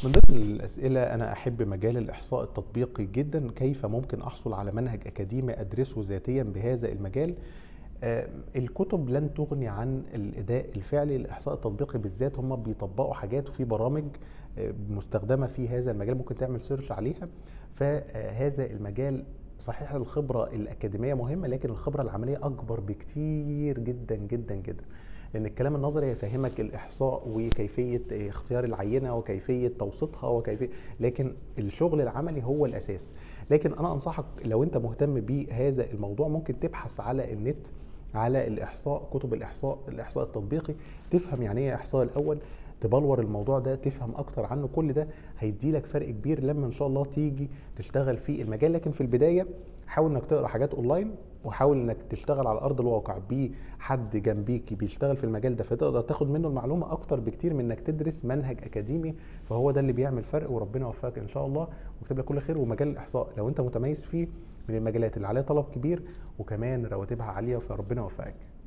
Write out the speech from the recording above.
من ضمن الأسئلة أنا أحب مجال الإحصاء التطبيقي جدا كيف ممكن أحصل على منهج أكاديمي أدرسه ذاتيا بهذا المجال آه، الكتب لن تغني عن الاداء الفعلي الاحصاء التطبيقي بالذات هم بيطبقوا حاجات وفي برامج آه، مستخدمه في هذا المجال ممكن تعمل سيرش عليها فهذا المجال صحيح الخبره الاكاديميه مهمه لكن الخبره العمليه اكبر بكتير جدا جدا جدا لان الكلام النظري يفهمك الاحصاء وكيفيه اختيار العينه وكيفيه توسيطها وكيفيه لكن الشغل العملي هو الاساس لكن انا انصحك لو انت مهتم بهذا الموضوع ممكن تبحث على النت على الاحصاء كتب الاحصاء الاحصاء التطبيقي تفهم يعني ايه احصاء الاول تبلور الموضوع ده تفهم اكتر عنه كل ده هيدي لك فرق كبير لما ان شاء الله تيجي تشتغل في المجال لكن في البدايه حاول انك تقرا حاجات اونلاين وحاول انك تشتغل على ارض الواقع بحد جنبيك بيشتغل في المجال ده فتقدر تاخد منه المعلومه اكتر بكتير من انك تدرس منهج اكاديمي فهو ده اللي بيعمل فرق وربنا يوفقك ان شاء الله ويكتب لك كل خير ومجال الاحصاء لو انت متميز فيه من المجالات اللي عليها طلب كبير وكمان رواتبها عاليه فربنا يوفقك